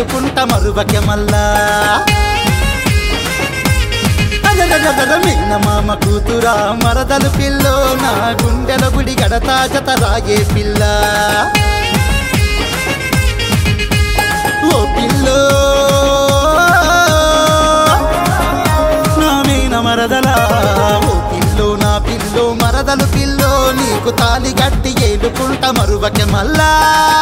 ఏలుకుంట మరువకె మల్లా అరరరరర మేనమామ కూతురా మరదలు పిల్లో నా గుండెల గుడి గడతా జత రాయే పిల్ల ఓ పిల్లో నా మీన మరదలా ఓ పిల్లో నా పిల్లో మరదలు పిల్లో నీకు తాలి గట్టి ఏలుకుంట మరువకె మల్లా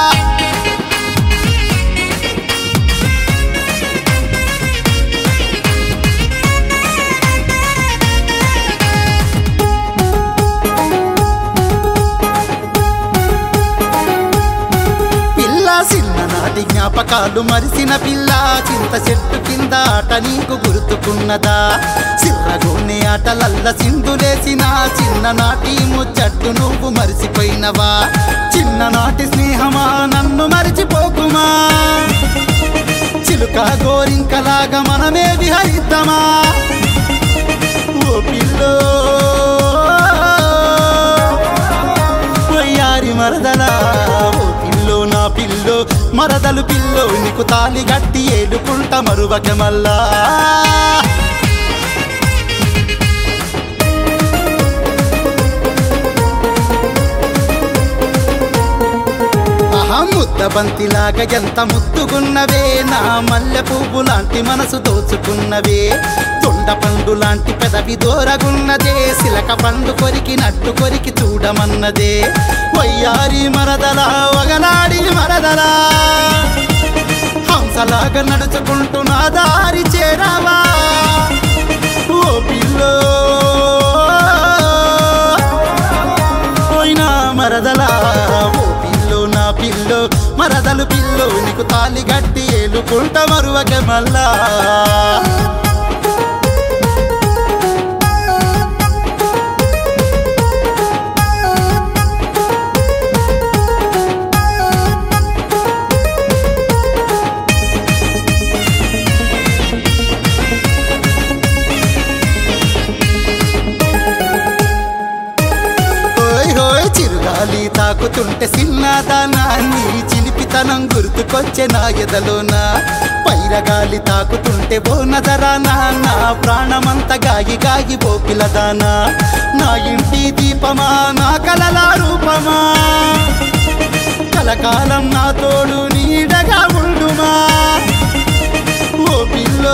పిల్ల చిన్ననాటి జ్ఞాపకాలు మరిసిన పిల్ల చింత చెట్టు కింద ఆట నీకు గుర్తుకున్నదా సిర్రగోని ఆటలల్ల సింధులేసిన చిన్ననాటి ముచ్చట్టు నువ్వు మరిసిపోయినవా చిన్ననాటి స్నేహమా నన్ను మరిచిపోకుమా చిలుక గోరింకలాగా మనమే విహరిద్దామా ఓ పిల్లో వయ్యారి మరదలా ఓ పిల్లో నా పిల్లో మరదలు పిల్లో నీకు తాలి గట్టి ఏలుకుంట మరువక మల్లా ఆహా ముద్ద బంతిలాగా ఎంత ముద్దుగున్నవే నా మల్లె పువ్వు లాంటి మనసు దోచుకున్నవే తొండ పండు లాంటి పెదవి దూరగున్నదే సిలక పండు కొరికి నట్టు కొరికి చూడమన్నదే వయ్యారి మరదలా వగలాడి మరదలా హంసలాగా నడుచుకుంటూ నా దారి చేరావా ఓ పిల్లో పోయినా మరదలా ఓ పిల్లో నా పిల్లో మరదలు పిల్లో నీకు తాలి గట్టి ఏలుకుంట మరువక మల్లా హోయ్ హోయ్ చిరుగాలి తాకుతుంటే సిన్నదానా నీ చిలిపితనం గుర్తుకొచ్చే నా ఎదలోన పైరగాలి తాకుతుంటే ఓ నదరానా నా ప్రాణమంత గాయి గాయి ఓ పిల్లదానా నా ఇంటి దీపమా నా కలల రూపమా కలకాలం నా తోడు నీడగా ఉండుమా ఓ పిల్లో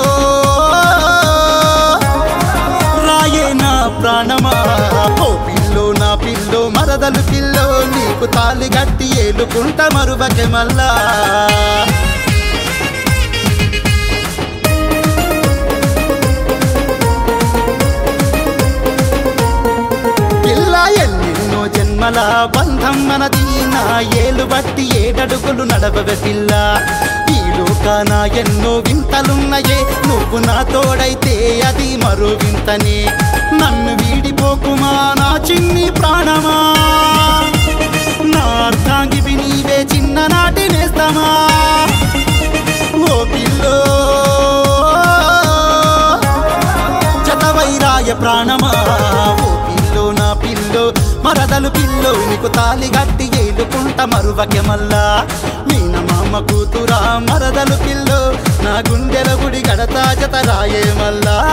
రాయే నా ప్రాణమా ఓ పిల్లో నా పిల్లో మరదలు పిల్లో నీకు తాలి గట్టి ఏలుకుంట మరువకె మల్లా పిల్ల ఎన్నెన్నో జన్మల బంధం మనది నా ఏలు బట్టి ఏడడుగులు నడవవె పిల్ల ఈ లోకాన ఎన్నో వింతలున్నయే నువ్వు నా తోడైతే అది మరో వింతనే నన్ను వీడిపోకుమా నా చిన్ని ప్రాణమా నా అర్థాంగివి నీవే చిన్ననాటి నేస్తమా ఓ పిల్లో జతవైరాయ ప్రాణమా ఓ పిల్లో నా పిల్లో మరదలు పిల్లో నీకు తాలి గట్టి ఏలుకుంట మరువకె మల్లా మీన మామ కూతురా మరదలు పిల్లో నా గుండెల గుడి గడతా జత రాయే మల్లా